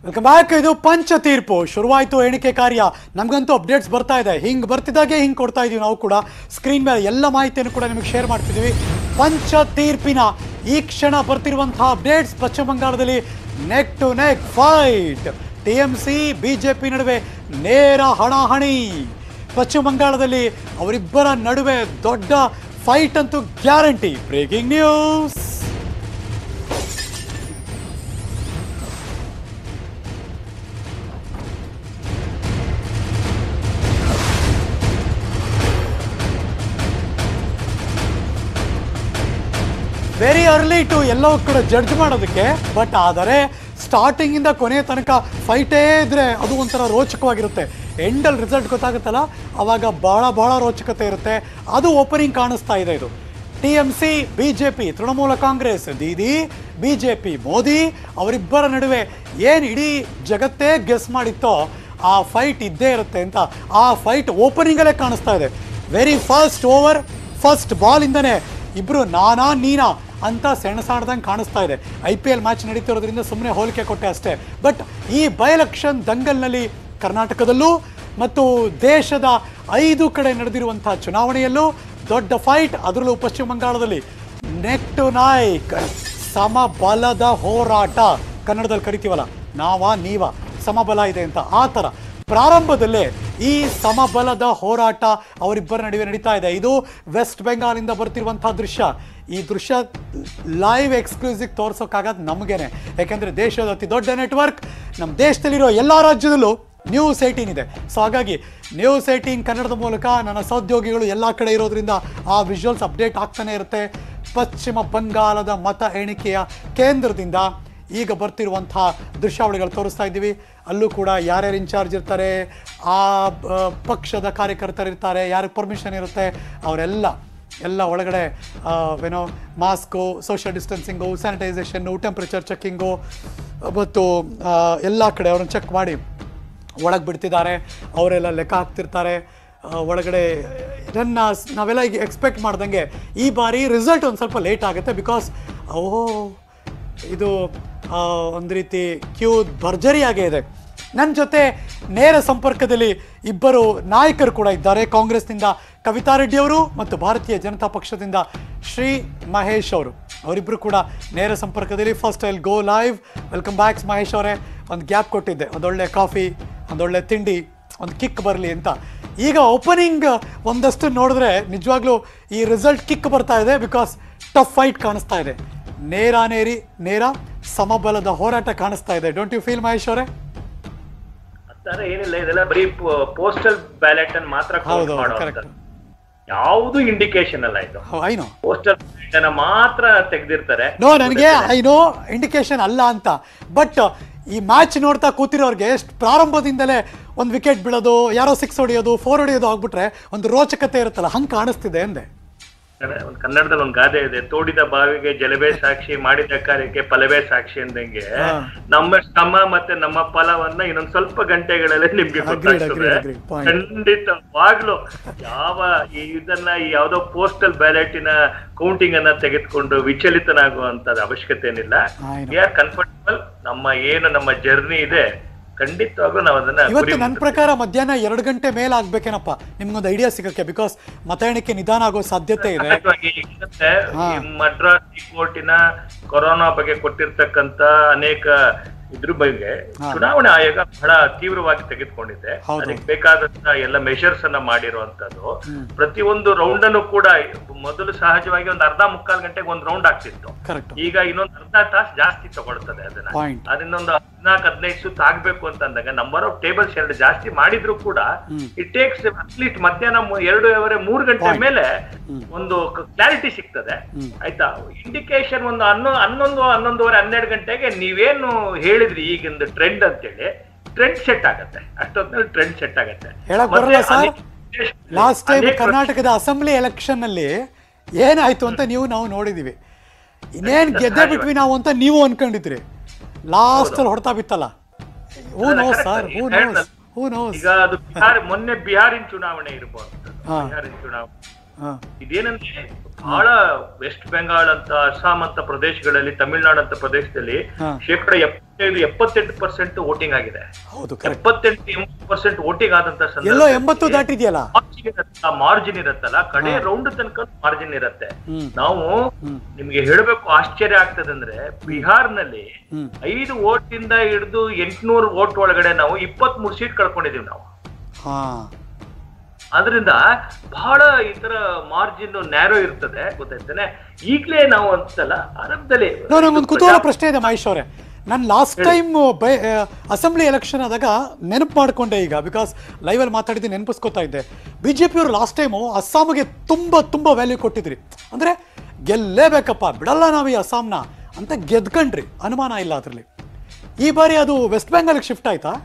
Welcome back ಇದು ಪಂಚ ತೀರ್ಪು ಶುರುವಾಯಿತು ಎಣಿಕೆ ಕಾರ್ಯ ನಮಗಂತೂ ಅಪ್ಡೇಟ್ಸ್ ಬರ್ತಾ ಇದೆ ಹಿಂಗೆ ಬರ್ತಿದ್ದಾಗೆ ಹಿಂಗೆ ಕೊಡ್ತಾ ಇದೀವಿ ನಾವು ಕೂಡ ಸ್ಕ್ರೀನ್ ಮೇಲೆ ಎಲ್ಲ ಮಾಹಿತಿಯನ್ನು ಕೂಡ ನಿಮಗೆ ಶೇರ್ ಮಾಡ್ತಿದ್ದೀವಿ ಪಂಚ ತೀರ್ಪಿನ ಈ ಕ್ಷಣ ಬರ್ತಿರುವಂತಹ ಅಪ್ಡೇಟ್ಸ್ ಪಶ್ಚಿಮ ಬಂಗಾಳದಲ್ಲಿ neck to neck fight T M C B J P ನಡುವೆ ನೇರ ಹಣಾಹಣಿ ಪಶ್ಚಿಮ ಬಂಗಾಳದಲ್ಲಿ ಅವರಿಬ್ಬರ ನಡುವೆ ದೊಡ್ಡ ಫೈಟ್ ಅಂತೂ guarantee breaking news very early to ಎಲ್ಲವೂ ಕೂಡ ಜಡ್ಜ್ ಮಾಡೋದಕ್ಕೆ ಬಟ್ ಆದರೆ ಸ್ಟಾರ್ಟಿಂಗ್ ಇಂದ ಕೊನೆಯ ತನಕ ಫೈಟೇ ಇದ್ರೆ ಅದು ಒಂಥರ ರೋಚಕವಾಗಿರುತ್ತೆ ಎಂಡಲ್ ರಿಸಲ್ಟ್ ಗೊತ್ತಾಗುತ್ತಲ್ಲ ಅವಾಗ ಬಹಳ ಬಹಳ ರೋಚಕತೆ ಇರುತ್ತೆ ಅದು ಓಪನಿಂಗ್ ಕಾಣಿಸ್ತಾ ಇದೆ ಇದು T M C B J P Trinamool Congress Didi B J P Modi ಅವರಿಬ್ಬರ ನಡುವೆ ಏನು ಇಡೀ ಜಗತ್ತೇ ಗೆಸ್ ಮಾಡಿತ್ತೋ ಆ ಫೈಟ್ ಇದ್ದೇ ಇರುತ್ತೆ ಅಂತ ಆ ಫೈಟ್ ಓಪನಿಂಗಲ್ಲೇ ಕಾಣಿಸ್ತಾ ಇದೆ ವೆರಿ ಫಸ್ಟ್ ಓವರ್ ಫಸ್ಟ್ ಬಾಲಿಂದನೇ ಇಬ್ರು ನಾನಾ ನೀನಾ ಅಂತ ಸೆಣಸಾಡ್ದಂಗೆ ಕಾಣಿಸ್ತಾ ಇದೆ ಐ ಪಿ ಎಲ್ ಮ್ಯಾಚ್ ನಡೀತಿರೋದ್ರಿಂದ ಸುಮ್ಮನೆ ಹೋಲಿಕೆ ಕೊಟ್ಟೆ ಅಷ್ಟೇ ಬಟ್ ಈ ಬೈ ಎಲೆಕ್ಷನ್ ದಂಗಲ್ನಲ್ಲಿ ಕರ್ನಾಟಕದಲ್ಲೂ ಮತ್ತು ದೇಶದ ಐದು ಕಡೆ ನಡೆದಿರುವಂತಹ ಚುನಾವಣೆಯಲ್ಲೂ ದೊಡ್ಡ ಫೈಟ್ ಅದರಲ್ಲೂ ಪಶ್ಚಿಮ ಬಂಗಾಳದಲ್ಲಿ ನೆಕ್ ಟು ನಾಯ್ಕ್ ಸಮಬಲದ ಹೋರಾಟ ಕನ್ನಡದಲ್ಲಿ ಕರಿತೀವಲ್ಲ ನಾವಾ ನೀವ ಸಮಬಲ ಇದೆ ಅಂತ ಆ ಥರ ಪ್ರಾರಂಭದಲ್ಲೇ ಈ ಸಮಬಲದ ಹೋರಾಟ ಅವರಿಬ್ಬರ ನಡುವೆ ನಡೀತಾ ಇದೆ ಇದು ವೆಸ್ಟ್ ಬೆಂಗಾಲಿಂದ ಬರ್ತಿರುವಂತಹ ದೃಶ್ಯ ಈ ದೃಶ್ಯ ಲೈವ್ ಎಕ್ಸ್ಕ್ಲೂಸಿವ್ ತೋರ್ಸೋಕ್ಕಾಗದು ನಮಗೇನೆ ಯಾಕೆಂದ್ರೆ ದೇಶದ ಅತಿ ದೊಡ್ಡ ನೆಟ್ವರ್ಕ್ ನಮ್ಮ ದೇಶದಲ್ಲಿರೋ ಎಲ್ಲ ರಾಜ್ಯದಲ್ಲೂ ನ್ಯೂಸ್ ಏಯ್ಟೀನ್ ಇದೆ ಸೊ ಹಾಗಾಗಿ ನ್ಯೂಸ್ ಏಯ್ಟೀನ್ ಕನ್ನಡದ ಮೂಲಕ ನನ್ನ ಸಹೋದ್ಯೋಗಿಗಳು ಎಲ್ಲ ಕಡೆ ಇರೋದ್ರಿಂದ ಆ ವಿಜುವಲ್ಸ್ ಅಪ್ಡೇಟ್ ಆಗ್ತಾನೆ ಇರುತ್ತೆ ಪಶ್ಚಿಮ ಬಂಗಾಳದ ಮತ ಎಣಿಕೆಯ ಕೇಂದ್ರದಿಂದ ಈಗ ಬರ್ತಿರುವಂತಹ ದೃಶ್ಯಾವಳಿಗಳು ತೋರಿಸ್ತಾ ಇದ್ದೀವಿ ಅಲ್ಲೂ ಕೂಡ ಯಾರ್ಯಾರು ಇನ್ಚಾರ್ಜ್ ಇರ್ತಾರೆ ಆ ಆ, ಪಕ್ಷದ ಕಾರ್ಯಕರ್ತರು ಇರ್ತಾರೆ ಯಾರಿಗೆ ಪರ್ಮಿಷನ್ ಇರುತ್ತೆ ಅವರೆಲ್ಲ ಎಲ್ಲ ಒಳಗಡೆ ಆ, ಏನೋ mask social distancing sanitisation temperature checking ಮತ್ತು ಆ, ಎಲ್ಲ ಕಡೆ ಅವ್ರನ್ನ ಚೆಕ್ ಮಾಡಿ ಒಳಗೆ ಬಿಡ್ತಿದ್ದಾರೆ ಅವರೆಲ್ಲ ಲೆಕ್ಕ ಹಾಕ್ತಿರ್ತಾರೆ ಆ, ಒಳಗಡೆ ನನ್ನ ಸ್- ನಾವೆಲ್ಲ ಈಗ ಎಕ್ಸ್ಪೆಕ್ಟ್ ಮಾಡ್ದಂಗೆ ಈ ಬಾರಿ ರಿಸಲ್ಟ್ ಒಂದು ಸ್ವಲ್ಪ ಲೇಟ್ ಆಗುತ್ತೆ ಬಿಕಾಸ್ ಓಹೋ ಇದು ಆ, ಒಂದು ರೀತಿ ಕ್ಯೂ ಭರ್ಜರಿಯಾಗೇ ಇದೆ ನನ್ನ ಜೊತೆ ನೇರ ಸಂಪರ್ಕದಲ್ಲಿ ಇಬ್ಬರು ನಾಯಕರು ಕೂಡ ಇದ್ದಾರೆ ಕಾಂಗ್ರೆಸ್ನಿಂದ ಕವಿತಾ ರೆಡ್ಡಿ ಅವರು ಮತ್ತು ಭಾರತೀಯ ಜನತಾ ಪಕ್ಷದಿಂದ ಶ್ರೀ ಮಹೇಶ್ ಅವರು ಅವರಿಬ್ಬರು ಕೂಡ ನೇರ ಸಂಪರ್ಕದಲ್ಲಿ first I go live welcome backs Mahesh ಅವರೇ ಒಂದು ಗ್ಯಾಪ್ ಕೊಟ್ಟಿದ್ದೆ ಒಂದೊಳ್ಳೆ ಕಾಫಿ ಒಂದೊಳ್ಳೆ ತಿಂಡಿ ಒಂದು ಕಿಕ್ ಬರಲಿ ಅಂತ ಈಗ ಓಪನಿಂಗ್ ಒಂದಷ್ಟು ನೋಡಿದ್ರೆ ನಿಜವಾಗ್ಲೂ ಈ ರಿಸಲ್ಟ್ ಕಿಕ್ ಬರ್ತಾ ಇದೆ ಬಿಕಾಸ್ ಟಫ್ ಫೈಟ್ ಕಾಣಿಸ್ತಾ ಇದೆ ನೇರ ನೇರಿ ನೇರ ಸಮಬಲದ ಹೋರಾಟ ಕಾಣಿಸ್ತಾ ಇದೆ ಡೋಂಟ್ ಯು ಫೀಲ್ ಮಹೇಶ್ ಅವರೇ ತರ ಏನಿಲ್ಲ ಇದೆಲ್ಲ ಬರೀ ಪೋಸ್ಟಲ್ ಬ್ಯಾಲೆಟ್ ಅನ್ನು ಮಾತ್ರ ಹೌದು, ಕೌಂಟ್ ಮಾಡೋ correct. ಯಾವುದು ಇಂಡಿಕೇಶನ್ ಅಲ್ಲ ಇದು ಐನೋ ಪೋಸ್ಟಲ್ ಬ್ಯಾಲೆಟ್ ಅನ್ನ ಮಾತ್ರ ತೆಗೆದಿರ್ತಾರೆ ನೋ ನನಗೆ ಐ ನೋ ಇಂಡಿಕೇಶನ್ ಅಲ್ಲ ಅಂತ ಬಟ್ ಈ ಮ್ಯಾಚ್ ನೋಡ್ತಾ ಕೂತಿರೋರ್ಗೆ ಎಷ್ಟು ಪ್ರಾರಂಭದಿಂದಲೇ ಒಂದು ವಿಕೆಟ್ ಬೀಳೋದು ಯಾರೋ ಸಿಕ್ಸ್ ಹೊಡೆಯೋದು ಫೋರ್ ಹೊಡೆಯೋದು ಆಗ್ಬಿಟ್ರೆ ಒಂದು ರೋಚಕತೆ ಇರುತ್ತಲ್ಲ ಹಂಗೆ ಕಾಣಿಸ್ತಿದೆ ಅಂದೆ ಒಂದು ಕನ್ನಡದಲ್ಲಿ ಒಂದು ಗಾದೆ ಇದೆ ತೋಡಿದ ಬಾವಿಗೆ ಜಲವೇ ಸಾಕ್ಷಿ ಮಾಡಿದ ಕಾರ್ಯಕ್ಕೆ ಫಲವೇ ಸಾಕ್ಷಿ ಅಂದಂಗೆ ಹಾ. ನಮ್ಮ ಶ್ರಮ ಮತ್ತೆ ನಮ್ಮ ಫಲವನ್ನ ಇನ್ನೊಂದ್ ಸ್ವಲ್ಪ ಗಂಟೆಗಳಲ್ಲಿ ನಿಮ್ಗೆ Agreed, ಗೊತ್ತಾಗ್ತದೆ agreed, agreed. Point. ಖಂಡಿತವಾಗ್ಲು ಯಾವ ಈ ಇದನ್ನ ಈ ಯಾವ್ದೋ ಪೋಸ್ಟಲ್ ಬ್ಯಾಲೆಟಿನ ಕೌಂಟಿಂಗ್ ಅನ್ನ ತೆಗೆದುಕೊಂಡು ವಿಚಲಿತನಾಗುವಂತದ ಅವಶ್ಯಕತೆ ಏನಿಲ್ಲ I know. We are comfortable ನಮ್ಮ ಏನು ನಮ್ಮ ಜರ್ನಿ ಇದೆ ಖಂಡಿತವಾಗ್ಲೂ ನಾವು ಅದನ್ನ ಇವತ್ತು ಗುರಿ ನನ್ನ ಪ್ರಕಾರ ಮಧ್ಯಾಹ್ನ ಎರಡು ಗಂಟೆ ಮೇಲೆ ಆಗ್ಬೇಕೇನಪ್ಪ ನಿಮ್ಗೊಂದು ಐಡಿಯಾ ಸಿಗಕ್ಕೆ ಬಿಕಾಸ್ ಮತ ಎಣಿಕೆ ನಿಧಾನ ಆಗೋ ಸಾಧ್ಯತೆ ಇದೆ ಖಂಡಿತವಾಗಿ ಏನಂದ್ರೆ ಹಾ. ಈ ಮದ್ರಾಸ್ ಕೋರ್ಟಿನ ಕೊರೋನಾ ಬಗ್ಗೆ ಕೊಟ್ಟಿರ್ತಕ್ಕಂತ ಅನೇಕ ಇದ್ರ ಬಗ್ಗೆ ಹಾ. ಚುನಾವಣೆ ಆಯೋಗ ಬಹಳ ತೀವ್ರವಾಗಿ ತೆಗೆದುಕೊಂಡಿದೆ ಹೌದು. ಅದಕ್ಕೆ ಬೇಕಾದಂತ ಎಲ್ಲ ಮೆಷರ್ಸ್ ಅನ್ನ ಮಾಡಿರುವಂತದ್ದು ಪ್ರತಿಯೊಂದು ರೌಂಡ್ ಅನ್ನು ಕೂಡ ಮೊದಲು ಸಹಜವಾಗಿ ಒಂದು ಅರ್ಧ ಮುಕ್ಕಾಲು ಗಂಟೆಗೆ ಒಂದು ರೌಂಡ್ ಆಗ್ತಿತ್ತು ಕರೆಕ್ಟ್ ಈಗ ಇನ್ನೊಂದು ಅರ್ಧ ತಾಸು ಜಾಸ್ತಿ ತಗೊಳ್ತದೆ ಅದನ್ನ Point. ಅದನ್ನ ಒಂದು ಹದಿನಾಲ್ಕು ಹದಿನೈದು ಸುತ್ತ ಆಗ್ಬೇಕು ಅಂತ ಅಂದಾಗ ನಂಬರ್ ಆಫ್ ಟೇಬಲ್ಸ್ ಎರಡು ಜಾಸ್ತಿ ಮಾಡಿದ್ರು ಕೂಡ ಇಟ್ ಟೇಕ್ಸ್ ಅಟ್ಲೀಸ್ಟ್ ಮಧ್ಯಾಹ್ನ ಮೂ- ಎರಡೂವರೆ ಮೂರು ಗಂಟೆ Point. ಮೇಲೆ ಒಂದು ಕ್ಲಾರಿಟಿ ಸಿಗ್ತದೆ ಆಯ್ತಾ ಇಂಡಿಕೇಶನ್ ಒಂದು ಹನ್ನೊ ಹನ್ನೊಂದು ಹನ್ನೊಂದುವರೆ ಹನ್ನೆರಡು ಗಂಟೆಗೆ ನೀವೇನು ಹೇಳಿದ್ರಿ ಈಗಿಂದು ಟ್ರೆಂಡ್ ಅಂತೇಳಿ ಟ್ರೆಂಡ್ ಸೆಟ್ ಆಗತ್ತೆ ಅಷ್ಟೊತ್ತಿನಲ್ಲಿ ಟ್ರೆಂಡ್ ಸೆಟ್ ಆಗತ್ತೆ ಹೇಳಕ್ ಮತ್ತೆ ಬರಲ್ಲ ಸರ್ ಅನೇಕ ದೇಶ- ಲಾಸ್ಟ್ ಟೈಮ್ ಅನೇಕ- ಕರ್ನಾಟಕದ ಅಸೆಂಬ್ಲಿ ಎಲೆಕ್ಷನ್ ಅಲ್ಲಿ ಏನಾಯ್ತು ಅಂತ ನೀವು ನಾವು ನೋಡಿದೀವಿ ಇನ್ನೇನ್ ಗೆದ್ದೆ ಬಿಟ್ವಿ ನಾವು ಅಂತ ನೀವು ಅನ್ಕೊಂಡಿದ್ರಿ ಲಾಸ್ಟ್ ಅಲ್ಲಿ ಹೊಡ್ತಾ ಬಿತ್ತಲ್ಲ ಹೂ ಅಲ್ಲ, ನೋಸ್ correct. ಸರ್ ಹೂ ಈಗ ನೋಸ್ ಹೇಳ್ದಲ್ಲ. ಹೂ ನೋಸ್ ಈಗ ಅದು ಬಿಹಾರ ಮೊನ್ನೆ ಬಿಹಾರಿನ ಚುನಾವಣೆ ಇರಬಹುದು ಹಾ. ಬಿಹಾರಿನ ಚುನಾವಣೆ ಹಾ ಇದೇನಂದ್ರೆ ಬಹಳ ವೆಸ್ಟ್ ಬೆಂಗಾಲ್ ಅಂತ ಅಸ್ಸಾಂ ಅಂತ ಪ್ರದೇಶಗಳಲ್ಲಿ ತಮಿಳುನಾಡು ಅಂತ ಪ್ರದೇಶದಲ್ಲಿ ಹಾ. ಶೇಕಡ ಎಪ್ಪತ್ತು ಎಪ್ಪತ್ತೈದು ಎಪ್ಪತ್ತೆಂಟು ಪರ್ಸೆಂಟ್ ವೋಟಿಂಗ್ ಆಗಿದೆ ಹೌದು ಕರೆಕ್ಟ್ ಎಪ್ಪತ್ತೆಂಟು ಎಂಬತ್ತು ಪರ್ಸೆಂಟ್ ವೋಟಿಂಗ್ ಆದಂತ ಎಲ್ಲೋ ಎಂಬತ್ತು ದಾಟಿದೆಯಲ್ಲ ಮಾರ್ಜಿನ್ ಇರುತ್ತಲ್ಲ ಕಡೆ ರೌಂಡ್ ತನಕ ಮಾರ್ಜಿನ್ ಇರುತ್ತೆ ಹ್ಮ್. ನಾವು ಹ್ಮ್. ನಿಮ್ಗೆ ಹೇಳಬೇಕು ಆಶ್ಚರ್ಯ ಆಗ್ತದೆ ಅಂದ್ರೆ ಬಿಹಾರ್ನಲ್ಲಿ ಹ್ಮ್. ಐದು ವೋಟ್ ಇಂದ ಹಿಡಿದು ಎಂಟ್ನೂರು ವೋಟ್ ಒಳಗಡೆ ನಾವು ಇಪ್ಪತ್ತ್ ಮೂರು ಸೀಟ್ ಕಳ್ಕೊಂಡಿದೀವಿ ನಾವು ಹಾ ಅದರಿಂದ ಬಹಳ ಈ ತರ ಮಾರ್ಜಿನ್ ನ್ಯಾರೋ ಇರ್ತದೆ ಗೊತ್ತಾಯ್ತಾನೆ ಈಗ್ಲೇ ನಾವು ಅಂತಲ್ಲ ಆರಂಭದಲ್ಲಿ ನೋ ನಂಗೊಂದು ಕುತೂಹಲ ಪ್ರಶ್ನೆ ಇದೆ ಮಹೇಶ್ ಅವರೇ ನಾನು last time by assembly election ಆದಾಗ ನೆನಪು ಮಾಡ್ಕೊಂಡೆ ಈಗ ಬಿಕಾಸ್ ಲೈವಲ್ಲಿ ಮಾತಾಡಿದ್ದು ನೆನಪಿಸ್ಕೊತಾ ಇದ್ದೆ ಬಿ ಜೆ ಪಿಯವರು ಲಾಸ್ಟ್ ಟೈಮು ಅಸ್ಸಾಮಿಗೆ ತುಂಬ ತುಂಬ ವ್ಯಾಲ್ಯೂ ಕೊಟ್ಟಿದ್ರಿ ಅಂದರೆ ಗೆಲ್ಲೇಬೇಕಪ್ಪ ಬಿಡಲ್ಲ ನಾವು ಈ ಅಸ್ಸಾಂನ ಅಂತ ಗೆದ್ಕೊಂಡ್ರಿ ಅನುಮಾನ ಇಲ್ಲ ಅದರಲ್ಲಿ ಈ ಬಾರಿ ಅದು ವೆಸ್ಟ್ ಬೆಂಗಾಲ್ಗೆ ಶಿಫ್ಟ್ ಆಯ್ತಾ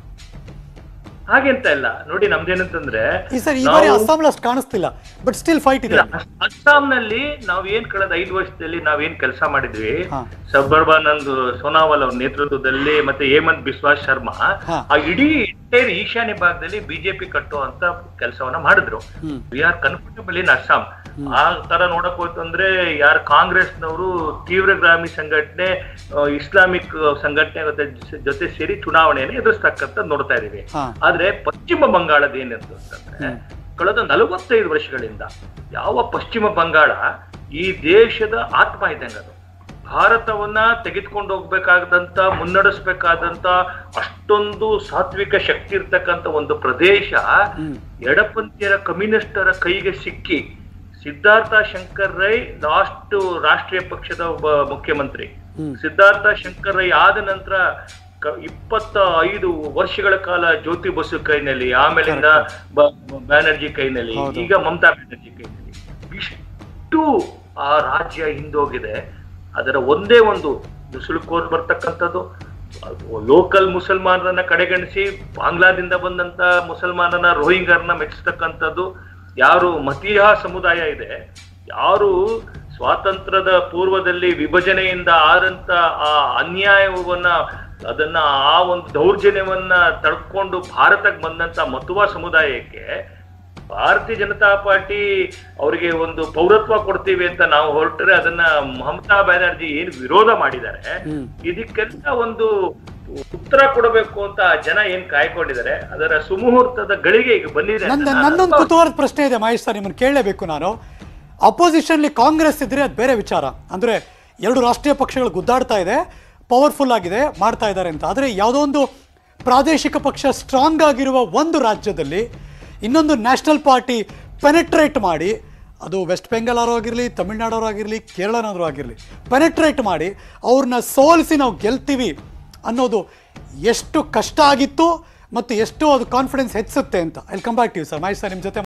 ಹಾಗೆಂತ ಇಲ್ಲ ನೋಡಿ ನಮ್ದೇನಂತಂದ್ರೆ ಈ ಸರಿ ಈ ಬಾರಿ ನಾವು- ಅಸ್ಸಾಂಲಿ ಅಷ್ಟು ಕಾಣಿಸ್ತಿಲ್ಲ ಬಟ್ ಸ್ಟಿಲ್ ಫೈಟ್ ಇದೆ ಇಲ್ಲ, ಅಸ್- ಅಸ್ಸಾಂನಲ್ಲಿ ನಾವ್ ಏನ್ ಕಳೆದ ಐದು ವರ್ಷದಲ್ಲಿ ನಾವ್ ಏನ್ ಕೆಲಸ ಮಾಡಿದ್ವಿ ಹಾ. ಸಬರ್ಬಾನಂದ್ ಸೋನಾವಾಲ್ ಅವ್ರ ನೇತೃತ್ವದಲ್ಲಿ ಮತ್ತೆ ಹೇಮಂತ್ ಬಿಸ್ವಾಸ್ ಶರ್ಮಾ ಹಾ. ಆ ಇಡೀ ಎಂಟೈರ್ ಈಶಾನ್ಯ ಭಾಗದಲ್ಲಿ ಬಿಜೆಪಿ ಕಟ್ಟುವಂತ ಕೆಲಸವನ್ನ ಮಾಡಿದ್ರು hmm. We are comfortable in Assam ಆ ತರ ನೋಡಕ್ ಹೋಯ್ತು ಅಂದ್ರೆ ಯಾರು ಕಾಂಗ್ರೆಸ್ನವರು ತೀವ್ರಗಾಮಿ ಸಂಘಟನೆ ಆ, ಇಸ್ಲಾಮಿಕ್ ಸಂಘಟನೆ ಜೊತೆ- ಜೊತೆ ಸೇರಿ ಚುನಾವಣೆಯನ್ನು ಎದುರಿಸ್ತಕ್ಕಂಥ ನೋಡ್ತಾ ಇದೀವಿ ಹಾ. ಆದ್ರೆ ಪಶ್ಚಿಮ ಬಂಗಾಳದ ಏನಿತ್ತು ಅಂತಂದ್ರೆ ಕಳೆದ ನಲವತ್ತೈದು ವರ್ಷಗಳಿಂದ ಯಾವ ಪಶ್ಚಿಮ ಬಂಗಾಳ ಈ ದೇಶದ ಆತ್ಮ ಇದ್ದಂಗೆ ಅದು ಭಾರತವನ್ನ ತೆಗೆದುಕೊಂಡು ಹೋಗ್ಬೇಕಾದಂತ ಮುನ್ನಡೆಸ್ಬೇಕಾದಂತ ಅಷ್ಟೊಂದು ಸಾತ್ವಿಕ ಶಕ್ತಿ ಇರ್ತಕ್ಕಂಥ ಒಂದು ಪ್ರದೇಶ ಎಡಪಂಥೀಯರ ಕಮ್ಯುನಿಸ್ಟರ ಕೈಗೆ ಸಿಕ್ಕಿ ಸಿದ್ಧಾರ್ಥ ಶಂಕರ್ ರೈ ಲಾಸ್ಟ್ ರಾಷ್ಟ್ರೀಯ ಪಕ್ಷದ ಒಬ್ಬ ಮುಖ್ಯಮಂತ್ರಿ ಹ್ಮ್. ಸಿದ್ಧಾರ್ಥ ಶಂಕರ್ ರೈ ಆದ ನಂತರ ಕ- ಇಪ್ಪತ್ತ ಐದು ವರ್ಷಗಳ ಕಾಲ ಜ್ಯೋತಿ ಬಸು ಕೈನಲ್ಲಿ ಆಮೇಲಿಂದ ಬ- ಬ- ಬ್ಯಾನರ್ಜಿ ಕೈನಲ್ಲಿ ಹೌದು. ಈಗ ಮಮತಾ ಬ್ಯಾನರ್ಜಿ ಕೈನಲ್ಲಿ ಇಷ್ಟು ಆ ರಾಜ್ಯ ಹಿಂದೋಗಿದೆ ಅದರ ಒಂದೇ ಒಂದು ನುಸುಳುಕೋರ್ ಬರ್ತಕ್ಕಂಥದ್ದು ಲೋಕಲ್ ಮುಸಲ್ಮಾನರನ್ನ ಕಡೆಗಣಿಸಿ ಬಾಂಗ್ಲಾದಿಂದ ಬಂದಂತ ಮುಸಲ್ಮಾನನ ರೋಹಿಂಗರ್ನ ಮೆಚ್ಚಿಸ್ತಕ್ಕಂಥದ್ದು ಯಾರು ಮತೀಹ ಸಮುದಾಯ ಇದೆ ಯಾರು ಸ್ವಾತಂತ್ರ್ಯದ ಪೂರ್ವದಲ್ಲಿ ವಿಭಜನೆಯಿಂದ ಆದಂತ ಆ ಅನ್ಯಾಯವನ್ನ ಅದನ್ನ ಆ ಒಂದು ದೌರ್ಜನ್ಯವನ್ನ ತಡ್ಕೊಂಡು ಭಾರತಕ್ಕೆ ಬಂದಂತ ಮತುವಾ ಸಮುದಾಯಕ್ಕೆ ಭಾರತೀಯ ಜನತಾ ಪಾರ್ಟಿ ಅವರಿಗೆ ಒಂದು ಪೌರತ್ವ ಕೊಡ್ತೀವಿ ಅಂತ ನಾವು ಹೊರಟ್ರೆ ಅದನ್ನ ಮಮತಾ ಬ್ಯಾನರ್ಜಿ ಏನು ವಿರೋಧ ಮಾಡಿದ್ದಾರೆ ಹ್ಮ್. ಇದಕ್ಕೆಲ್ಲ ಒಂದು ಉತ್ತರ ಕೊಡಬೇಕು ಅಂತ ಜನ ಏನ್ ಕಾಯ್ಕೊಂಡಿದ್ದಾರೆ ಅದರ ಸುಮುಹೂರ್ತದ ಗಳಿಗೆ ಈಗ ಬಂದಿದೆ ಅಂತ ನಂದು ನಾನು ನನ್ನೊಂದು ಕುತೂಹಲದ ಪ್ರಶ್ನೆ ಇದೆ ಮಹೇಶ್ ಸರ್ ನಿಮ್ಮನ್ನು ಕೇಳಲೇಬೇಕು ನಾನು ಅಪೋಸಿಷನ್ಲಿ ಕಾಂಗ್ರೆಸ್ ಇದ್ರೆ ಅದು ಬೇರೆ ವಿಚಾರ ಅಂದರೆ ಎರಡು ರಾಷ್ಟ್ರೀಯ ಪಕ್ಷಗಳು ಗುದ್ದಾಡ್ತಾ ಇದೆ ಪವರ್ಫುಲ್ ಆಗಿದೆ ಮಾಡ್ತಾ ಇದ್ದಾರೆ ಅಂತ ಆದರೆ ಯಾವುದೋ ಒಂದು ಪ್ರಾದೇಶಿಕ ಪಕ್ಷ ಸ್ಟ್ರಾಂಗ್ ಆಗಿರುವ ಒಂದು ರಾಜ್ಯದಲ್ಲಿ ಇನ್ನೊಂದು ನ್ಯಾಷನಲ್ ಪಾರ್ಟಿ ಪೆನೆಟ್ರೇಟ್ ಮಾಡಿ ಅದು ವೆಸ್ಟ್ ಬೆಂಗಾಲ್ ಆಗಿರಲಿ ತಮಿಳ್ನಾಡು ಆಗಿರಲಿ ಕೇರಳನಾದರೂ ಆಗಿರಲಿ ಪೆನೆಟ್ರೇಟ್ ಮಾಡಿ ಅವ್ರನ್ನ ಸೋಲಿಸಿ ನಾವು ಗೆಲ್ತೀವಿ ಅನ್ನೋದು ಎಷ್ಟು ಕಷ್ಟ ಆಗಿತ್ತು ಮತ್ತು ಎಷ್ಟು ಅದು ಕಾನ್ಫಿಡೆನ್ಸ್ ಹೆಚ್ಚುತ್ತೆ ಅಂತ I come back to sir Mahesh sir ನಿಮ್ಮ ಜೊತೆ